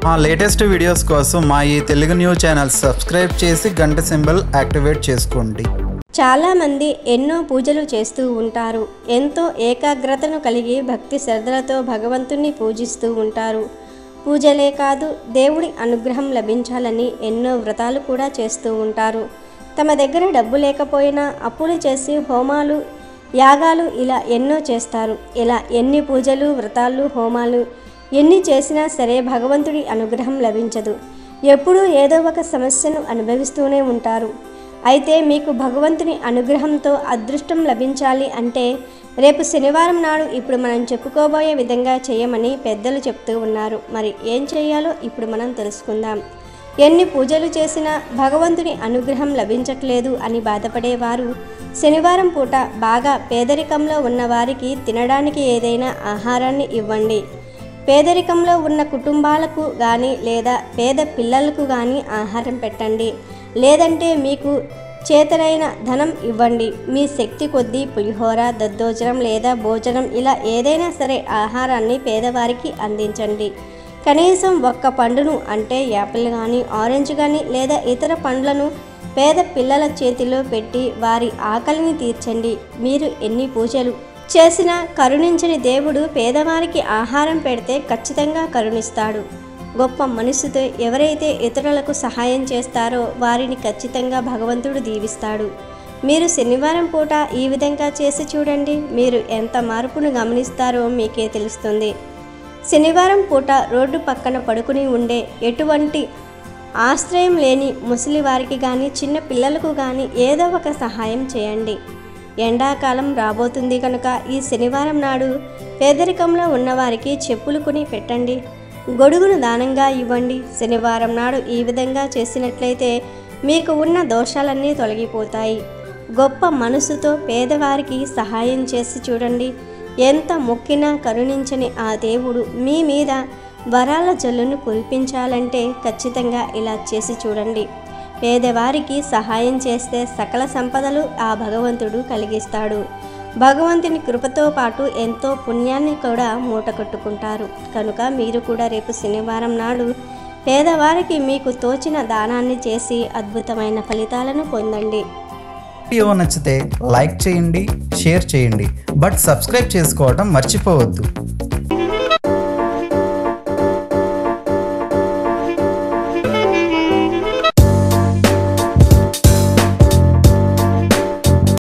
మా latest videos కోసం మా ఈ తెలుగు న్యూస్ ఛానల్ సబ్స్క్రైబ్ చేసి గంట సింబల్ యాక్టివేట్ చేసుకోండి చాలామంది ఎన్నో పూజలు చేస్తూ ఉంటారు ఎంతో ఏకాగ్రతను కలిగి భక్తి శ్రద్ధలతో భగవంతుణ్ణి పూజిస్తూ ఉంటారు పూజలే కాదు దేవుడి అనుగ్రహం లభించాలని ఎన్నో వ్రతాలు కూడా చేస్తూ ఉంటారు తమ దగ్గర డబ్బు లేకపోయినా అప్పులు చేసి హోమాలు యాగాలు ఇలా ఎన్నో చేస్తారు ఇలా ఎన్ని పూజలు వ్రతాలు హోమాలు ఎన్ని చేసినా సరే భగవంతుడి అనుగ్రహం లభించదు ఎప్పుడూ ఏదో ఒక సమస్యను అనుభవిస్తూనే ఉంటారు అయితే మీకు భగవంతుని అనుగ్రహంతో అదృష్టం లభించాలి అంటే రేపు శనివారం నాడు ఇప్పుడు మనం చెప్పుకోబోయే విధంగా చేయమని పెద్దలు చెప్తూ ఉన్నారు మరి ఏం చేయాలో ఇప్పుడు మనం తెలుసుకుందాం ఎన్ని పూజలు చేసినా భగవంతుని అనుగ్రహం లభించట్లేదు అని బాధపడేవారు శనివారం పూట బాగా పేదరికంలో ఉన్న వారికి తినడానికి ఏదైనా ఆహారాన్ని ఇవ్వండి పేదరికంలో ఉన్న కుటుంబాలకు కానీ లేదా పేద పిల్లలకు కానీ ఆహారం పెట్టండి లేదంటే మీకు చేతనైన ధనం ఇవ్వండి మీ శక్తి కొద్దీ పులిహోర దద్దోజనం లేదా భోజనం ఇలా ఏదైనా సరే ఆహారాన్ని పేదవారికి అందించండి కనీసం ఒక్క పండును అంటే యాపిల్ కానీ ఆరెంజ్ కానీ లేదా ఇతర పండ్లను పేద పిల్లల చేతిలో పెట్టి వారి ఆకలిని తీర్చండి మీరు ఎన్ని పూజలు చేసినా కరుణించని దేవుడు పేదవారికి ఆహారం పెడితే ఖచ్చితంగా కరుణిస్తాడు గొప్ప మనసుతో ఎవరైతే ఇతరులకు సహాయం చేస్తారో వారిని ఖచ్చితంగా భగవంతుడు దీవిస్తాడు మీరు శనివారం పూట ఈ విధంగా చేసి చూడండి మీరు ఎంత మార్పును గమనిస్తారో మీకే తెలుస్తుంది శనివారం పూట రోడ్డు పక్కన పడుకుని ఉండే ఎటువంటి ఆశ్రయం లేని ముసలి వారికి కానీ చిన్న పిల్లలకు కానీ ఏదో ఒక సహాయం చేయండి ఎండాకాలం రాబోతుంది కనుక ఈ శనివారం నాడు పేదరికంలో ఉన్నవారికి చెప్పులు కొని పెట్టండి గొడుగును దానంగా ఇవ్వండి శనివారం నాడు ఈ విధంగా చేసినట్లయితే మీకు ఉన్న దోషాలన్నీ తొలగిపోతాయి గొప్ప మనసుతో పేదవారికి సహాయం చేసి చూడండి ఎంత మొక్కినా కరుణించని ఆ దేవుడు మీ మీద వరాల జల్లును కురిపించాలంటే ఖచ్చితంగా ఇలా చేసి చూడండి పేదవారికి సహాయం చేస్తే సకల సంపదలు ఆ భగవంతుడు కలిగిస్తాడు భగవంతుని కృపతో పాటు ఎంతో పుణ్యాన్ని కూడా మూట కట్టుకుంటారు కనుక మీరు కూడా రేపు శనివారం నాడు పేదవారికి మీకు తోచిన దానాన్ని చేసి అద్భుతమైన ఫలితాలను పొందండి వీడియో నచ్చితే లైక్ చేయండి షేర్ చేయండి బట్ సబ్స్క్రైబ్ చేసుకోవడం మర్చిపోవద్దు